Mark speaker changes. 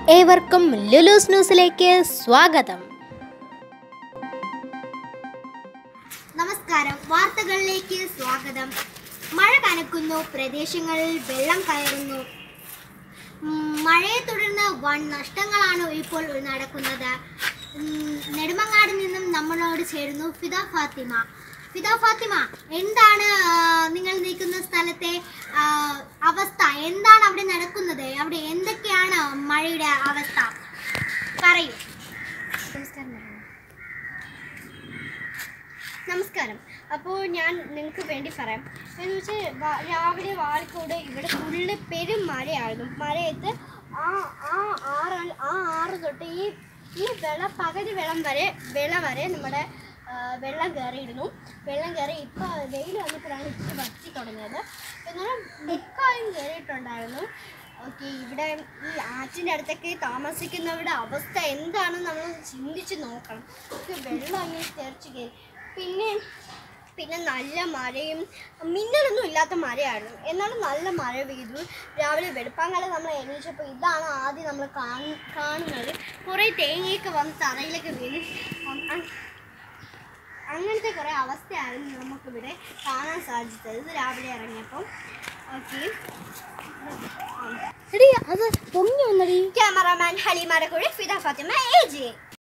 Speaker 1: ഏവർക്കും ലുലൂസ് ന്യൂസിലേക്ക് സ്വാഗതം
Speaker 2: നമസ്കാരം വാർത്തകളിലേക്ക് സ്വാഗതം മഴ കനക്കുന്നു പ്രദേശങ്ങളിൽ വെള്ളം കയറുന്നു ഉം, മഴയെ തുടർന്ന് വൻ നഷ്ടങ്ങളാണ് ഇപ്പോൾ നടക്കുന്നത് ഉം, നെടുമങ്ങാട് നിന്നും നമ്മളോട് ചേരുന്നു ഫിദ ഫാത്തിമ ഫിദ ഫാത്തിമ എന്താണ് ആ, നിങ്ങൾ നിൽക്കുന്ന സ്ഥലത്തെ ആ, അവസ്ഥ എന്താണ് അവിടെ നടക്കുന്നത് അവിടെ എന്തൊക്കെയാണ് മഴയുടെ അവസ്ഥ പറയൂ നമസ്കാരം നമസ്കാരം അപ്പോൾ ഞാൻ നിങ്ങൾക്ക് വേണ്ടി പറയാം എന്ന് വെച്ചാൽ വ- രാവിലെ വാളിക്കോട് ഇവിടെ ഫുള്ള് പെരും മഴയായിരുന്നു മഴയത്ത് ആ ആ ആറ് ആ ആറ് തൊട്ട് ഈ ഈ വെള്ള പകുതി വെള്ളം വരെ വെള്ള വരെ നമ്മുടെ ആ, വെള്ളം കയറിയിരുന്നു വെള്ളം കയറി ഇപ്പോൾ വെയിൽ വന്നപ്പോഴാണ് ഇച്ചിരി വറ്റി തുടങ്ങിയത് എന്നാലും മിക്കായും കയറിയിട്ടുണ്ടായിരുന്നു ഓക്കെ ഇവിടെ ഈ ആറ്റിൻ്റെ അടുത്തൊക്കെ താമസിക്കുന്നവരുടെ അവസ്ഥ എന്താണെന്ന് നമ്മൾ ചിന്തിച്ച് നോക്കണം ഒക്കെ വെള്ളം അങ്ങനെ തെറിച്ച് കയറി പിന്നെ പിന്നെ നല്ല മഴയും മിന്നലൊന്നും ഇല്ലാത്ത മഴയായിരുന്നു എന്നാലും നല്ല മഴ പെയ്തു രാവിലെ വെളുപ്പാങ്കാലം നമ്മൾ എണീച്ചപ്പോൾ ഇതാണ് ആദ്യം നമ്മൾ കാണു കാണുന്നത് കുറേ തേങ്ങയൊക്കെ വന്ന് തറയിലൊക്കെ വീണ് അ- അ- അങ്ങനത്തെ കുറേ അവസ്ഥയായിരുന്നു നമുക്കിവിടെ കാണാൻ സാധിച്ചത് ഇത് രാവിലെ ഇറങ്ങിയപ്പം ഓക്കെ
Speaker 1: എടി അത് പൊങ്ങി വന്നടി
Speaker 2: ക്യാമറാമാൻ ഹലിമാരെ കൂടെ ഫിദ ഫാത്തിമ എ ജെ